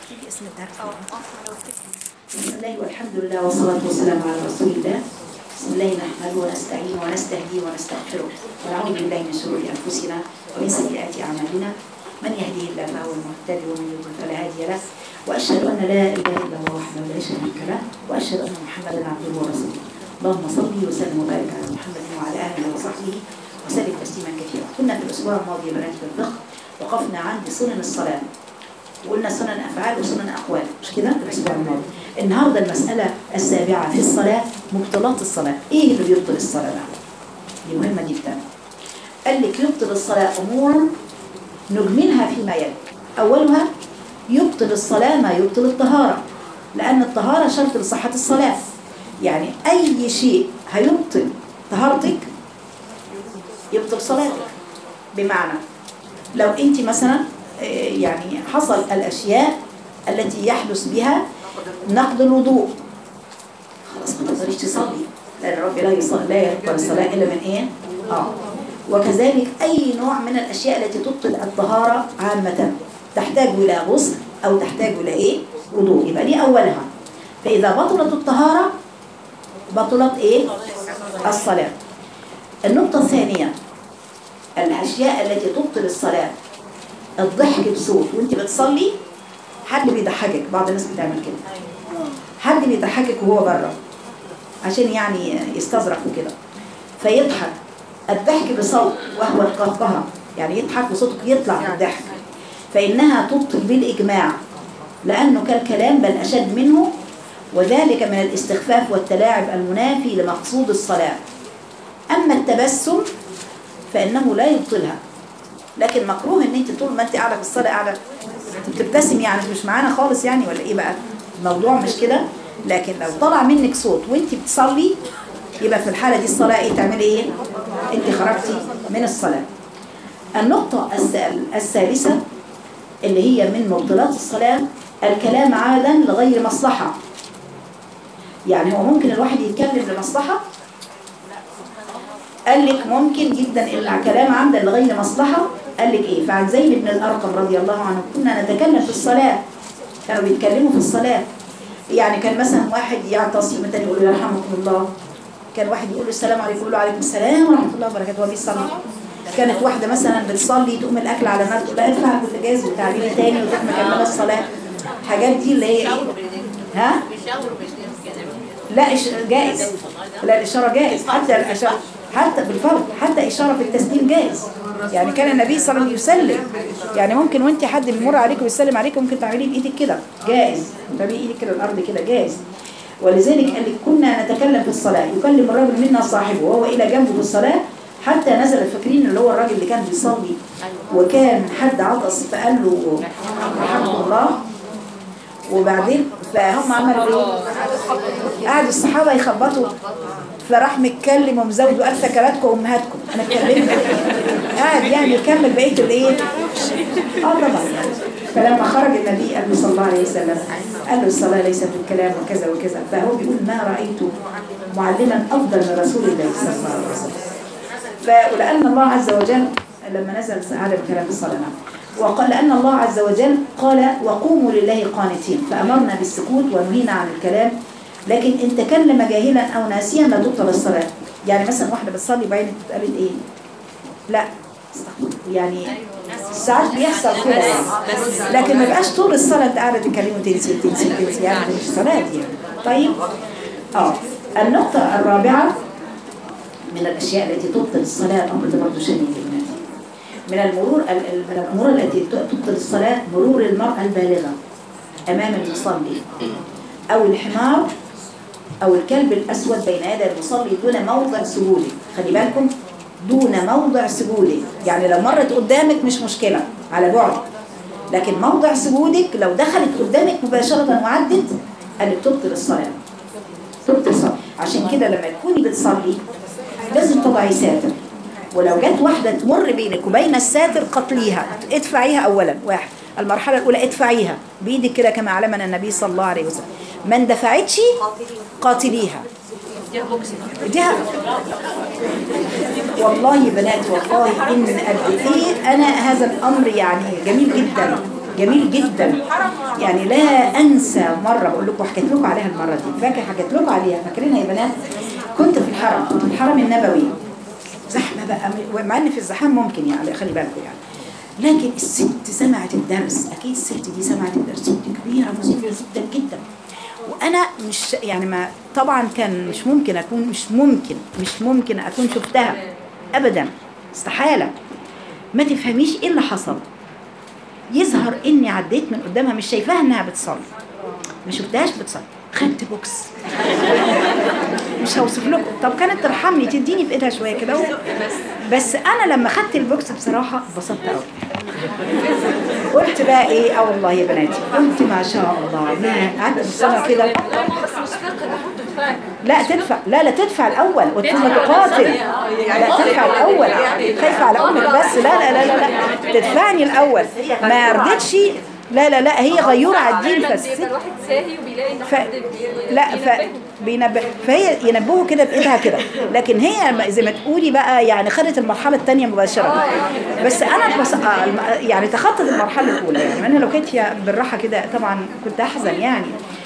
تيجي اسم الدرس بسم الله والحمد لله والصلاة والسلام على رسول الله بسم الله نحمده ونستعين ونستهديه ونستغفره ونعوذ بالله من شرور أنفسنا ومن سيئات أعمالنا من يهديه الله فهو المهتدي ومن يضلل فلا هادي له وأشهد أن لا إله إلا الله وحده لا شريك له وأشهد أن محمدا عبده ورسوله اللهم صل وسلم وبارك على محمد وعلى آله وصحبه وسلم تسليما كثيرا كنا في الأسبوع الماضي يا بنات في الفقه وقفنا عند سنن الصلاة وقلنا سنن أفعال وسنن أقوال مش كده في الأسبوع الماضي النهاردة المسألة السابعة في الصلاة مبطلات الصلاة إيه اللي بيبطل الصلاة بقى دي مهمة جدا قال لك يبطل الصلاة أمورا نجملها فيما يلي أولها يبطل الصلاة ما يبطل الطهارة لأن الطهارة شرط لصحة الصلاة يعني أي شيء هيبطل طهارتك يبطل صلاتك بمعنى لو أنت مثلا يعني حصل الأشياء التي يحدث بها نقض الوضوء خلاص ما تقدريش تصلي لأن ربي لا يصلي لا يقبل الصلاة إلا من إيه؟ آه وكذلك أي نوع من الأشياء التي تبطل الطهارة عامة تحتاج إلى غسل أو تحتاج إلى إيه؟ وضوء يبقى دي أولها فإذا بطلت الطهارة بطلت إيه؟ الصلاة النقطة الثانية الأشياء التي تبطل الصلاة الضحك بصوت وانت بتصلي حد بيضحكك بعض الناس بتعمل كده حد بيضحكك وهو بره عشان يعني يستظرف وكده فيضحك الضحك بصوت وهو القهقهة يعني يضحك وصوتك يطلع في الضحك فإنها تبطل بالإجماع لأنه كالكلام بل أشد منه وذلك من الاستخفاف والتلاعب المنافي لمقصود الصلاة أما التبسم فإنه لا يبطلها لكن مكروه ان انت طول ما انت قاعده في الصلاه قاعده بتبتسم يعني مش معانا خالص يعني ولا ايه بقى الموضوع مش كده لكن لو طلع منك صوت وانت بتصلي يبقى في الحاله دي الصلاه ايه تعملي ايه انت خرجتي من الصلاه النقطه الثالثه اللي هي من مبطلات الصلاه الكلام عادا لغير مصلحه يعني هو ممكن الواحد يتكلم لمصلحه قال لك ممكن جدا الكلام عمدا لغير مصلحة قال لك ايه فعن زيد بن الأرقم رضي الله عنه كنا نتكلم في الصلاة كانوا بيتكلموا في الصلاة يعني كان مثلا واحد يعتصم الثاني يقول له يرحمكم الله كان واحد يقول له السلام عليكم يقول له عليكم السلام ورحمة الله وبركاته وهو بيصلي كانت واحدة مثلا بتصلي تقوم الأكل على نار تقول لها ارفع البوتاجاز وتعملي تاني وتروح مكملة الصلاة الحاجات دي اللي هي ايه ها لا جائز لا الإشارة جائز حتى الإشارة حتى بالفرض حتى إشارة في التسليم جائز يعني كان النبي صلى الله عليه وسلم يسلم يعني ممكن وانت حد بيمر عليك ويسلم عليك ممكن تعمليه بايدك كده جائز تعملي ايدك كده الارض كده جائز ولذلك قال لك كنا نتكلم في الصلاة يكلم الرجل منا صاحبه وهو إلى جنبه في الصلاة حتى نزل الفاكرين اللي هو الراجل اللي كان بيصلي وكان حد عطس فقال له رحمه الله وبعدين فهم عملوا ايه قعدوا الصحابة يخبطوا فراح متكلم ومزود وقال سكراتكم وامهاتكم انا اتكلمت قاعد يعني يكمل بقيه الايه اه طبعا فلما خرج النبي قال صلى الله عليه وسلم قال له الصلاه ليست بالكلام وكذا وكذا فهو بيقول ما رايت معلما افضل من رسول الله صلى الله عليه وسلم فلان الله عز وجل لما نزل هذا الكلام الصلاه وقال لأن الله عز وجل قال وقوموا لله قانتين فأمرنا بالسكوت ونهينا عن الكلام لكن ان تكلم جاهلا او ناسيا لا تبطل الصلاه يعني مثلا واحده بتصلي وبعدين قالت ايه لا يعني ساعات بيحصل كده يعني لكن ما يبقاش طول الصلاه انت قاعده تتكلمي وتنسي وتنسي وتنسي يعني مش صلاه يعني طيب اه النقطه الرابعه من الاشياء التي تبطل الصلاه الامر ده برضه شديد من المرور من الامور التي تبطل الصلاه مرور المراه البالغه امام المصلي او الحمار أو الكلب الأسود بين يدي المصلي دون موضع سجوده خلي بالكم دون موضع سجوده يعني لو مرت قدامك مش مشكلة على بعد لكن موضع سجودك لو دخلت قدامك مباشرة وعدت قالت تبطل الصلاة تبطل الصلاة عشان كده لما تكوني بتصلي لازم تضعي ساتر ولو جت واحدة تمر بينك وبين الساتر قتليها ادفعيها أولا واحد المرحلة الأولى ادفعيها بإيدك كده كما علمنا النبي صلى الله عليه وسلم من دفعتش قاتليها اديها والله بنات والله ان قد ايه انا هذا الامر يعني جميل جدا جميل جدا يعني لا انسى مره بقول لكم حكيت لكم عليها المره دي فاكر حكيت لكم عليها فاكرينها يا بنات كنت في الحرم كنت في الحرم النبوي زحمه بقى مع ان في الزحام ممكن يعني خلي بالكم يعني لكن الست سمعت الدرس اكيد الست دي سمعت الدرس ست كبيره مسنه جدا جدا وانا مش يعني ما طبعا كان مش ممكن اكون مش ممكن مش ممكن اكون شفتها ابدا استحاله ما تفهميش ايه اللي حصل يظهر اني عديت من قدامها مش شايفاها انها بتصلي ما شفتهاش بتصلي خدت بوكس مش هوصف لكم طب كانت ترحمني تديني بايدها شويه كده و- بس انا لما خدت البوكس بصراحه اتبسطت قوي قلت بقى ايه اه والله يا بناتي قلت ما شاء الله لا قعدت بالصلاه كده بس مش فقه تدفعك لا تدفع لا لا تدفع الاول ثم تقاتل لا تدفع الاول خايفه على امك بس لا لا لا لا, لا. تدفعني الاول ما رضيتش لا لا لا هي غيوره على الدين بيبقى فالست الواحد ساهي وبيلاقي ان ف... حد بي- لا ف... بينبهه. بينبه فهي ينبهوا كده بايدها كده لكن هي زي ما تقولي بقى يعني خدت المرحله الثانيه مباشره بس انا بص... آه، الم- يعني تخطت المرحله الاولى يعني انا لو كنت يا- بالراحه كده طبعا كنت احزن يعني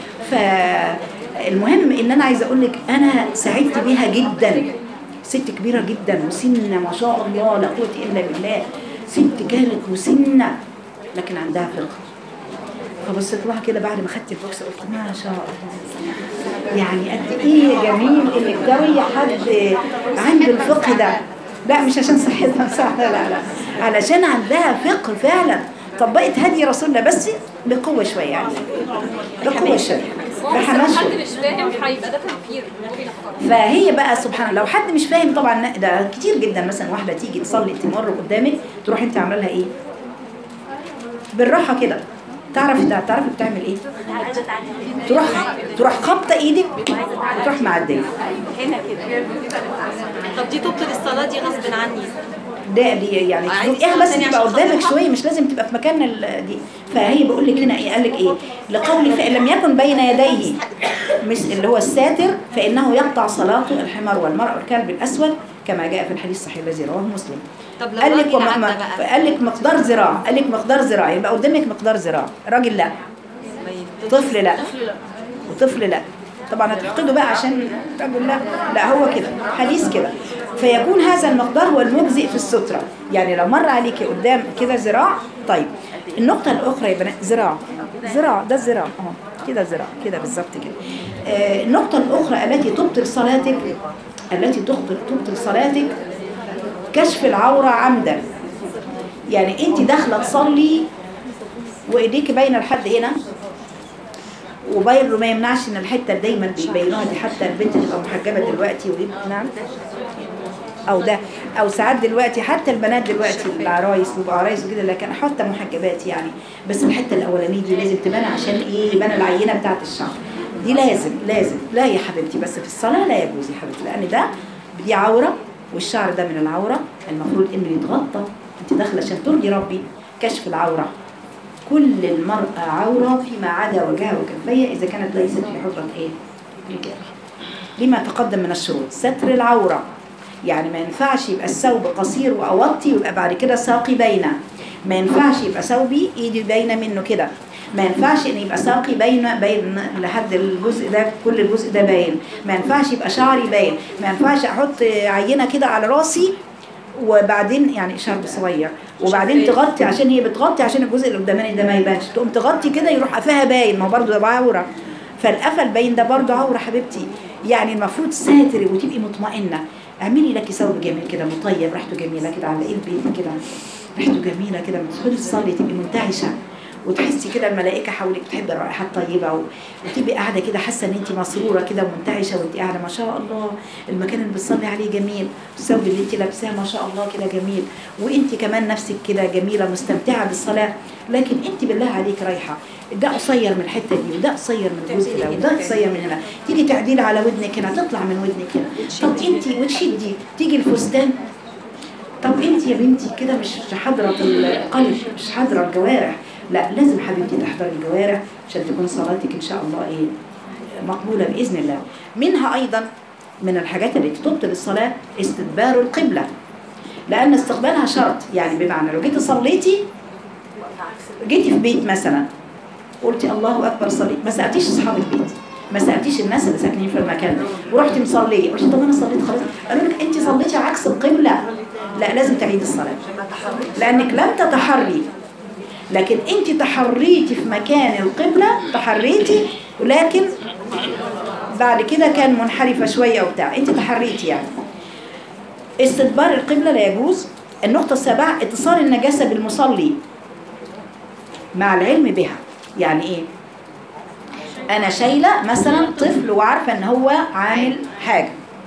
فالمهم ان انا عايزه اقول لك انا سعدت بيها جدا ست كبيره جدا مسنه ما شاء الله لا قوه الا بالله ست كانت مسنه لكن عندها فقه فبصيت لها كده بعد ما خدت البوكس قلت ما شاء الله يعني قد ايه جميل انك تروي حد عنده الفقه ده لا مش عشان صحتها صح لا لا علشان عندها فقه فعلا طبقت هدي رسول الله بس بقوه شويه يعني بقوه شويه هو بس لو بحماس حد شويه مش فاهم هيبقى ده تنفير ممكن يفكر فهي بقى سبحان الله لو حد مش فاهم طبعا ده كتير جدا مثلا واحده تيجي تصلي تمر قدامك تروح انت عامله لها ايه بالراحه كده تعرف ده تعرف بتعمل ايه تروح تروح خبطه ايدك وتروح معديه هنا كده طب دي تبطل الصلاة دي غصب عني ده دي يعني عايز تزقيها بس تاني تبقى عشان قدامك خاطرها؟ شويه مش لازم تبقى في مكان ال- دي فهي بقول لك هنا ايه قال لك ايه لقول فان لم يكن بين يديه مش اللي هو الساتر فانه يقطع صلاته الحمار والمرء والكلب الاسود كما جاء في الحديث الصحيح الذي رواه مسلم طب لو قال لك راجل وما- عدى ما- بقى قال لك مقدار ذراع قال لك مقدار ذراع يبقى قدامك مقدار ذراع راجل لا ما ينفعش. طفل لا وطفل لا طبعا هتحقده بقى عشان رجل لا لا هو كده حديث كده فيكون هذا المقدار هو المجزئ في السترة يعني لو مر عليك قدام كده ذراع طيب النقطة الأخرى يا بنات ذراع ذراع ده الذراع اه كده ذراع كده بالظبط كده آه النقطة الأخرى التي تبطل صلاتك التي تبطل تبطل صلاتك كشف العورة عمدا يعني انت داخلة تصلي وايديك باينة لحد هنا وباين ما يمنعش ان الحته اللي دايما بيبينوها دي حتى البنت تبقى محجبه دلوقتي ودي نعم او ده او ساعات دلوقتي حتى البنات دلوقتي العرايس بيبقوا عرايس وكده لكن حتى محجبات يعني بس الحته الاولانيه دي لازم تبان عشان ايه يبان العينه بتاعت الشعر دي لازم لازم لا يا حبيبتي بس في الصلاه لا يجوز يا حبيبتي لان ده دي عوره والشعر ده من العوره المفروض انه يتغطى انت داخله عشان ترضي ربي كشف العوره كل المرأة عورة فيما عدا وجهها وكفيها إذا كانت ليست في حجرة إيه؟ رجال لما تقدم من الشروط ستر العورة يعني ما ينفعش يبقى الثوب قصير وأوطي ويبقى بعد كده ساقي باينة ما ينفعش يبقى ثوبي إيدي باينة منه كده ما ينفعش ان يبقى ساقي باينه باين لحد الجزء ده كل الجزء ده باين ما ينفعش يبقى شعري باين ما ينفعش احط عينه كده على راسي وبعدين يعني شرب صغير وبعدين تغطي عشان هي بتغطي عشان الجزء اللي قداماني ده ما يبانش تقوم تغطي كده يروح قفاها باين ما هو برضه ده عوره فالقفا الباين ده برضه عوره حبيبتي يعني المفروض ساتر وتبقي مطمئنه اعملي لك ثوب جميل كده مطيب ريحته جميله كده على ايه البيت كده ريحته جميله كده لما تدخلي تصلي تبقي منتعشه وتحسي كده الملائكه حواليك بتحب الرائحه الطيبه و- وتبقي قاعده كده حاسه ان انت مسروره كده ومنتعشه وانت قاعده ما شاء الله المكان اللي بتصلي عليه جميل الثوب اللي انت لابساه ما شاء الله كده جميل وانت كمان نفسك كده جميله مستمتعه بالصلاه لكن انت بالله عليك رايحه ده قصير من الحته دي وده قصير من الجزء ده وده قصير من هنا تيجي تعديل على ودنك هنا تطلع من ودنك هنا طب انت وتشدي تيجي الفستان طب انت يا بنتي كده مش حاضره القلب مش حاضره الجوارح لا لازم حبيبتي تحضري الجوارح عشان تكون صلاتك ان شاء الله ايه مقبوله باذن الله منها ايضا من الحاجات اللي تبطل الصلاه استدبار القبله لان استقبالها شرط يعني بمعنى لو جيتي صليتي جيتي في بيت مثلا قلتي الله اكبر صليت ما سالتيش اصحاب البيت ما سالتيش الناس اللي ساكنين في المكان ده ورحتي مصليه قلتي طب انا صليت خلاص قالوا لك انت صليتي عكس القبله لا لازم تعيدي الصلاه لانك لم تتحري لكن انت تحريتي في مكان القبله تحريتي ولكن بعد كده كان منحرفه شويه وبتاع انت تحريتي يعني استدبار القبله لا يجوز النقطه السابعه اتصال النجاسه بالمصلي مع العلم بها يعني ايه انا شايله مثلا طفل وعارفه ان هو عامل حاجه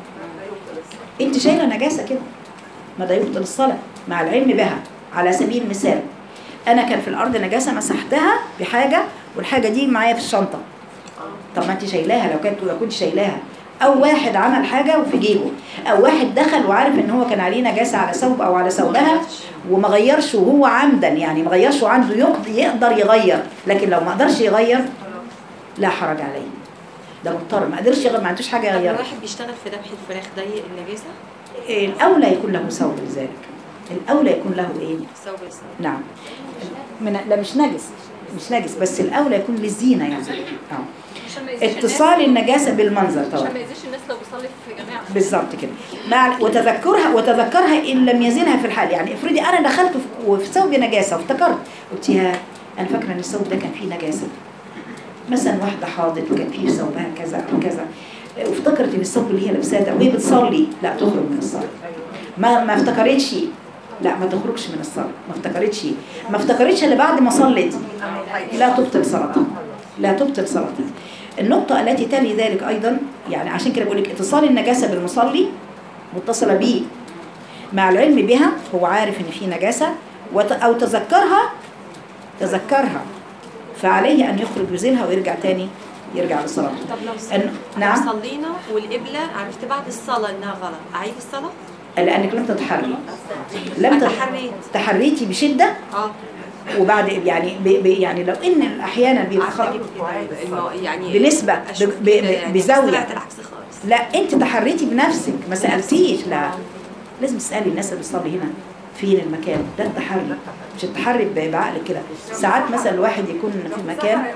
انت شايله نجاسه كده ما ده يبطل الصلاه مع العلم بها على سبيل المثال انا كان في الارض نجاسه مسحتها بحاجه والحاجه دي معايا في الشنطه طب ما انت شايلاها لو كانت لو كنت شايلاها او واحد عمل حاجه وفي جيبه او واحد دخل وعارف ان هو كان عليه نجاسه على ثوب او على ثوبها وما غيرش وهو عمدا يعني ما غيرش وعنده يقضي يقدر يغير لكن لو ما قدرش يغير لا حرج عليه ده مضطر ما قدرش يغير ما عندوش حاجه طب لو يغيرها واحد بيشتغل في ذبح الفراخ ضيق النجاسة الاولى يكون له ثوب لذلك الاولى يكون له ايه ثوب الصلاة نعم من لا مش نجس مش نجس بس الاولى يكون للزينه يعني اه عشان ما يأذيش اتصال الناس النجاسه بالمنظر طبعا عشان ما يأذيش الناس لو بيصلي في جماعة بالظبط كده مع وتذكرها وتذكرها ان لم يزنها في الحال يعني افرضي انا دخلت في- وفي ثوب نجاسه وافتكرت قلت يا انا فاكره ان الثوب ده كان فيه نجاسه مثلا واحده حاضت وكان فيه ثوبها كذا او كذا وافتكرت ان الثوب اللي هي لابساه ده وهي بتصلي لا تخرج من الصلاه ما ما افتكرتش لا ما تخرجش من الصلاه ما افتكرتش ما افتكرتش الا بعد ما صلت لا تبطل صلاتها لا تبطل صلاتها النقطة التي تلي ذلك أيضا يعني عشان كده بقول لك اتصال النجاسة بالمصلي متصلة به مع العلم بها هو عارف إن في نجاسة وت- أو تذكرها تذكرها فعليه أن يخرج يزيلها ويرجع تاني يرجع للصلاة طب لو أن- نعم نعم صلينا والقبلة عرفت بعد الصلاة انها غلط اعيد الصلاة؟ لأنك لم تتحري لم تت- تحريت تحريتي بشدة اه وبعد يعني ب ب يعني لو إن أحيانا بيبقى عارفة خ- اجيب كده المو- يعني بنسبة أشوف ب- ب- كده ب- يعني بزاوية. طلعت العكس خالص لا انت تحريتي بنفسك ما سالتيش لا لازم تسالي الناس اللي بتصلي هنا فين المكان ده التحري مش التحري ب- بعقلك كده ساعات مثلا الواحد يكون في مكان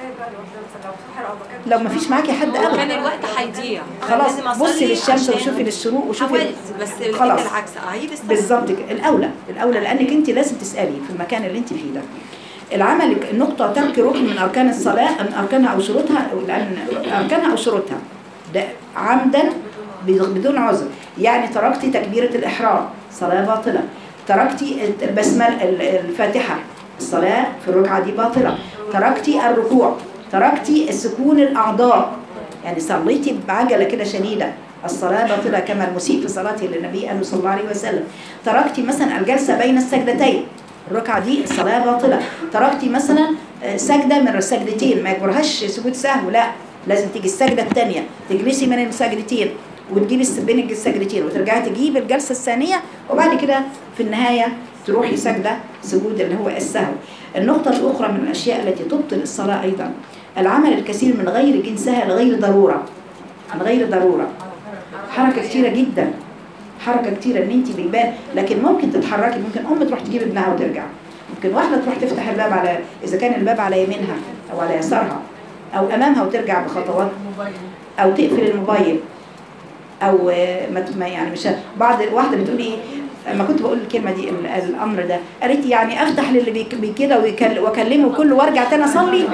لو ما فيش معاكي حد كان ابدا الوقت هيضيع خلاص لازم أصلي بصي للشمس عشان وشوفي للشروق وشوفي حاولت بس لقيت خلاص. العكس اعيد الصلاة بالظبط كده الاولى الاولى لانك انت لازم تسالي في المكان اللي انت فيه ده العمل النقطه ترك ركن من اركان الصلاه من اركانها او شروطها لان اركانها او شروطها ده عمدا بدون عذر يعني تركتي تكبيره الاحرام صلاه باطله تركتي البسمه الفاتحه الصلاه في الركعه دي باطله تركتي الركوع تركتي السكون الاعضاء يعني صليتي بعجله كده شديده الصلاة باطلة كما المسيء في صلاته للنبي قال صلى الله عليه وسلم تركتي مثلا الجلسة بين السجدتين الركعة دي الصلاة باطلة تركتي مثلا آه، سجدة من السجدتين ما يجبرهاش سجود سهو لا لازم تيجي السجدة الثانية تجلسي من السجدتين وتجيبي الس- بين السجدتين وترجعي تجيبي الجلسة الثانية وبعد كده في النهاية تروحي سجدة سجود اللي هو السهو النقطة الأخرى من الأشياء التي تبطل الصلاة أيضا العمل الكثير من غير جنسها لغير ضرورة من غير ضرورة حركة كتيرة جدا حركة كتيرة ان انت بيبان لكن ممكن تتحركي ممكن ام تروح تجيب ابنها وترجع ممكن واحدة تروح تفتح الباب على اذا كان الباب على يمينها او على يسارها او امامها وترجع بخطوات او تقفل الموبايل او آه، ما ت- ما يعني مش بعض واحدة بتقول ايه لما كنت بقول الكلمة دي ال- الامر ده قالت يعني افتح للي بيك- بي كده ويكل- واكلمه كله وارجع تاني اصلي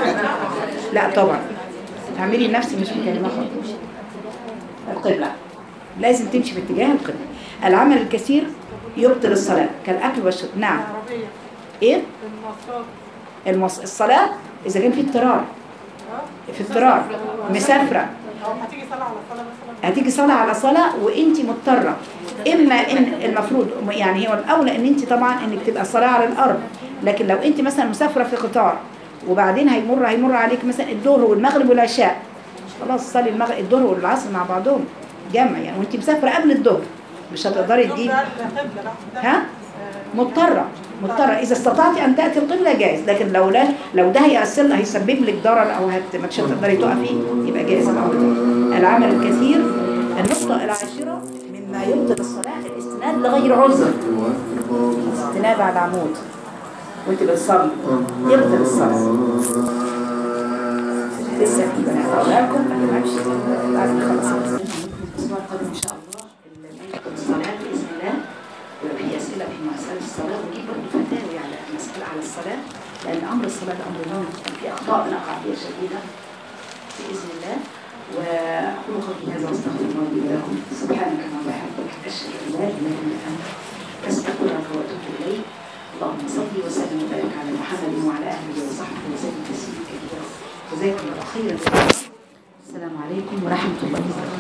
لا طبعا اعملي نفسي مش مكلمة خالص القبلة لازم تمشي في اتجاه القبلة العمل الكثير يبطل الصلاة كالأكل والشرب نعم إيه؟ المص... الصلاة إذا كان في اضطرار في اضطرار مسافرة هتيجي صلاة على صلاة مثلا هتيجي صلاة على صلاة وانت مضطرة اما ان المفروض يعني هو الاولى ان انت طبعا انك تبقى صلاة على الارض لكن لو انت مثلا مسافرة في قطار وبعدين هيمر هيمر عليك مثلا الظهر والمغرب والعشاء خلاص صلي المغرب الظهر والعصر مع بعضهم جمع يعني وانت مسافرة قبل الظهر مش هتقدري اليوم تجيبي ده القبلة لا ده ها مضطرة مضطرة إذا استطعتي أن تأتي القبلة جائز لكن لو لا لو ده هيأثر هيسبب لك ضرر أو هت ما تش- تقدري تقفي يبقى جائز الأمر ده العمل الكثير النقطة العاشرة مما يبطل الصلاة الاستناد لغير عذر استناد على العمود وانت بتصلي يبطل الصلاة لسه في بنات هقولها لكم قبل ما امشي بعد ما اخلص الاسبوع القادم ان شاء الله الصلاة بإذن الله ويبقى في أسئلة في مسألة الصلاة ونجيب برضه فتاوي على مسألة على الصلاة لأن أمر الصلاة أمر مهم في أخطاء نقع فيها شديدة بإذن الله وأقول قولي هذا وأستغفر الله لي ولكم سبحانك اللهم وبحمدك أشهد أن لا إله إلا أنت أستغفرك وأتوب إليك اللهم صل وسلم وبارك على محمد وعلى آله وصحبه وسلم تسليما كثيرا جزاكم الله خيرا السلام عليكم ورحمة الله وبركاته